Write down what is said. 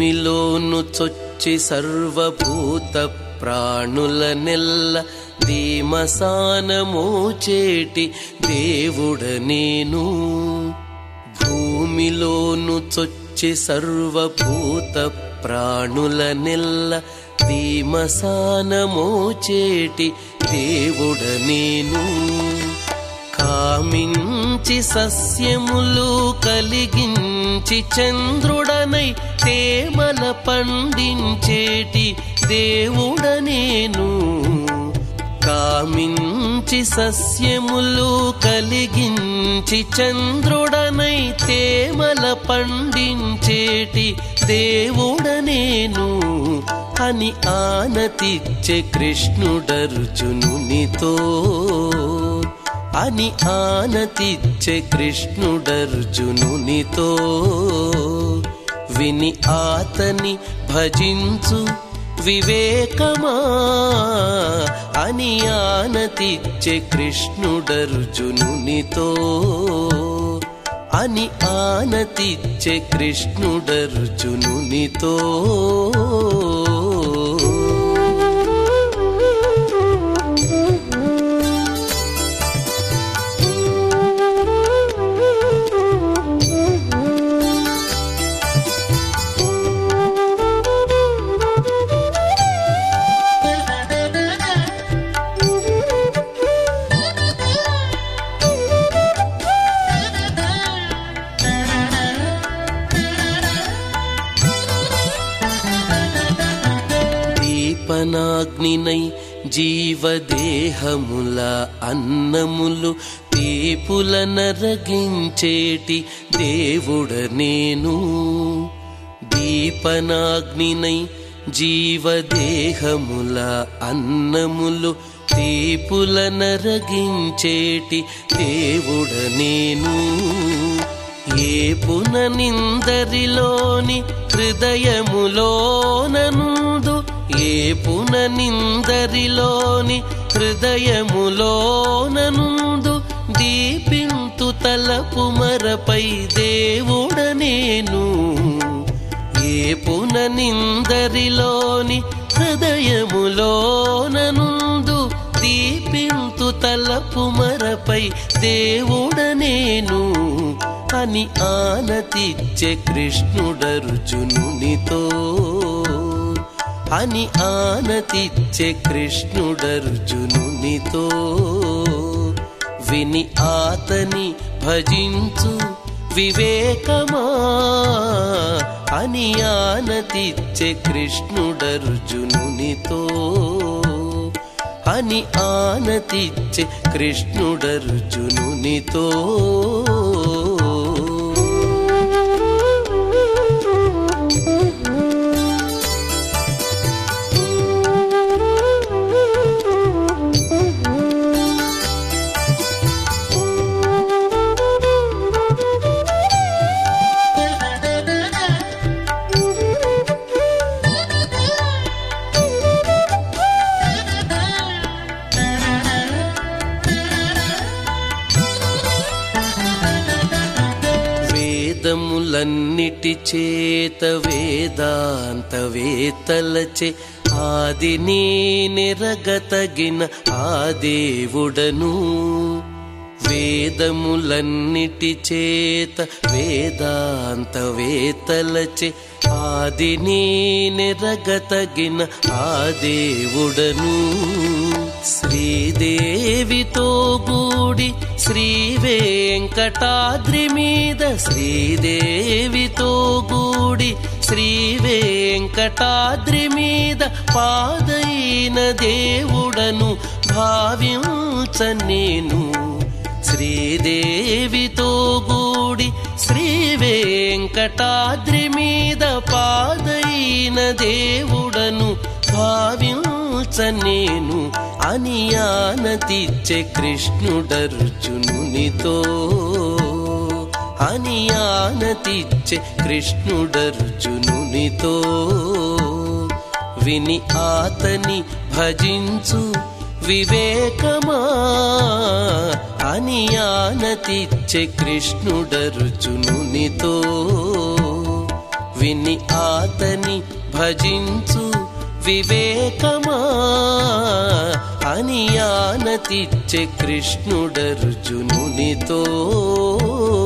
భూమిలోను చొచ్చి సర్వభూత ప్రాణుల నెల్ల ధీమసానమోచేటి దేవుడ నేను భూమిలోను చొచ్చి సర్వభూత ప్రాణుల నెల్ల ధీమసానమోచేటి దేవుడ నేను కామించి సస్యములు కలిగించి చంద్రుడనై తేమల పండించేటి దేవుడ నేను కామించి సస్యములు కలిగించి చంద్రుడనై తేమల పండించేటి దేవుడ నేను అని ఆనతిచ్చే కృష్ణుడర్జునునితో అని ఆనతిచ్చే కృష్ణుడర్జునునితో విని ఆతని భజించు వివేకమా అని ఆనతిచ్చే కృష్ణుడర్జునునితో అని ఆనతిచ్చే కృష్ణుడర్జునునితో దీపనాగ్నినై జీవదేహముల అన్నములు తీపుల నరగించేటి దేవుడ నేను దీపనాగ్నినై జీవదేహముల అన్నములు తీపుల నరగించేటి దేవుడ నేను ఏ పుననిందరిలోని హృదయములోననుందు ఏ పుననిందరిలోని హృదయములోననుందు దీపింతు తలపు మరపై దేవుడ నేను ఏ పుననిందరిలోని హృదయములోననుందు దీపింతు తలపు మరపై దేవుడ నేను అని ఆనతిచ్చే కృష్ణుడర్జునునితో అని ఆనతిచ్చే కృష్ణుడర్జునునితో విని ఆతని భజించు వివేకమా అని ఆనతిచ్చే కృష్ణుడర్జునునితో అని ఆనతిచ్చే కృష్ణుడర్జునునితో వేదములన్నిటి చేత వేదాంత వేతలచే ఆది నీ నిరగతగిన ఆ దేవుడను వేదములన్నిటి చేత వేదాంత వేతలచే ఆది నీ నిరగతగిన ఆ దేవుడను శ్రీదేవితో గూడి శ్రీ వెంకటాద్రి మీద శ్రీదేవితో గూడి శ్రీ వెంకటాద్రి మీద పాదైన దేవుడను భావించ నేను శ్రీదేవితో గూడి శ్రీ వెంకటాద్రి మీద పాదైన దేవుడను భావించ నేను అని ఆనతిచ్చే కృష్ణుడర్జునునితో అని ఆనతిచ్చే కృష్ణుడర్జునునితో విని ఆతని భజించు వివేకమా అని ఆనతిచ్చే కృష్ణుడర్జునునితో విని ఆతని భజించు వివేకమా అని ఆనతిచ్చే కృష్ణుడర్జునునితో